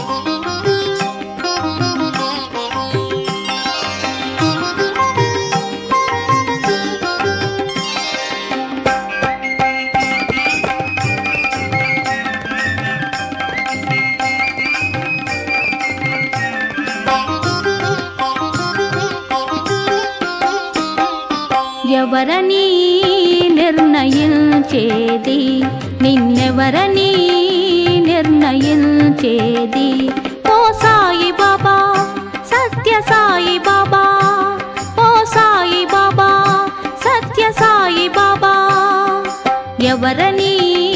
ఎవరని నిర్ణయించేది నిన్నెవరని నిర్ణయించేది ఓ సాయి బాబా సత్య సాయి బాబా ఓ సాయి బాబా సత్య సాయి బాబా ఎవరని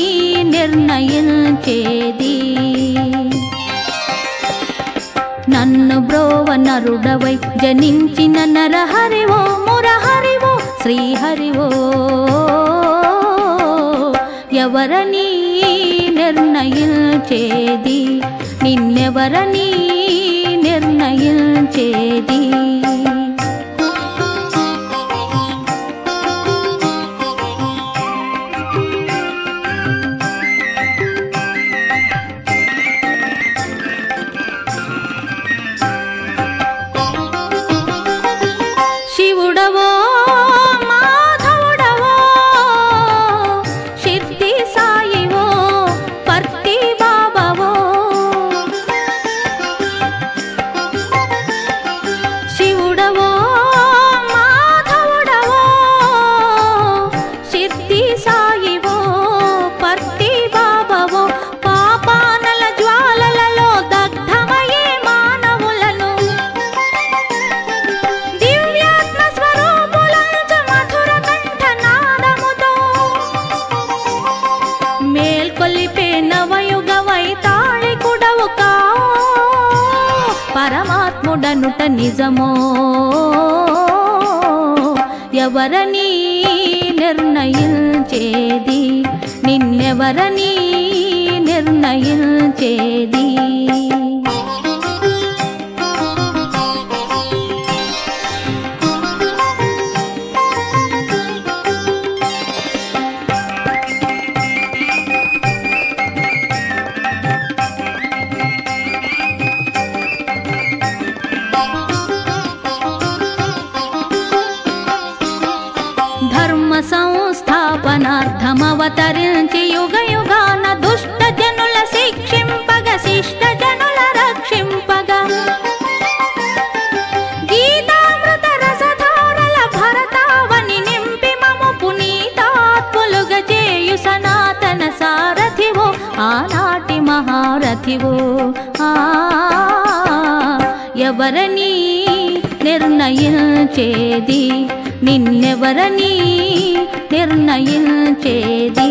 నిర్ణయించేది నన్ను బ్రోవ నరుడవై జనించిన నరహరివో మురహరివో శ్రీహరివో ఎవరని నిర్ణయించేది నిన్నెవరని నిర్ణయించేది శివుడవో మాధవుడవో సిద్ధి సాయివో పర్తి బాబవో శివుడవో మాధవుడవో సిద్ధి సాయివో పర్తి బాబవో పాపానల జ్వాలలలో దగ్ధమయ్యే మానవులను దివ్యాత్మ స్వరూపులంచు మధుర కంఠనాదముతో మేల్కొలిపే నవయుగ వైతాళికుడవు కావో పరమాత్ముడనుట నిజమో ఎవరని నిర్ణయించేది నిన్నెవరని నిర్ణయించేది ధర్మ సంస్థాపనార్థమవతరించి యుగ యుగాన దుష్ట జనుల శిక్షింపగ శిష్ట జనుల రక్షింపగ గీతామృత రసధారల భరతావని నింపి మము పునీతాత్ములుగ చేయు సనాతన సారథివో ఆనాటి మహారథివో ఆ ఎవరని నిర్ణయించేది నిన్నెవరని నిర్ణయించేది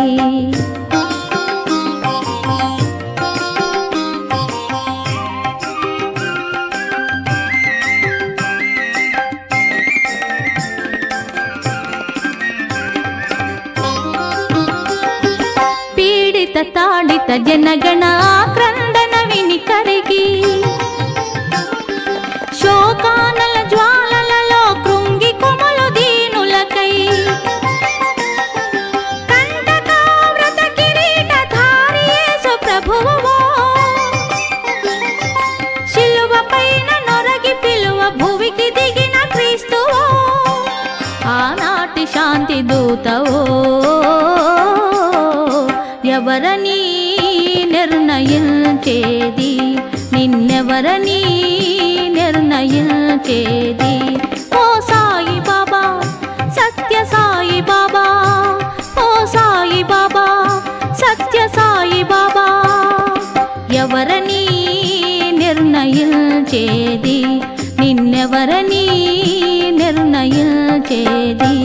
పీడిత తాడిత జనగణ క్రందన విని కరిగి శోకానల జ్వాలలలో కృంగి కొమలు దీనులకై కంటకావ్రత కిరీటధారి యేసు ప్రభువువో శిలువ పైన నొరగి పిలువ భువికి దిగిన క్రీస్తువో ఆనాటి శాంతి దూతవో ఎవరని నిర్ణయించేది నిన్నెవరని నిర్ణయించేది ఓ సాయి బాబా సత్య సాయి బాబా ఓ సాయి బాబా సత్య సాయి బాబా ఎవరని నిర్ణయించేది నిన్నెవరని నిర్ణయించేది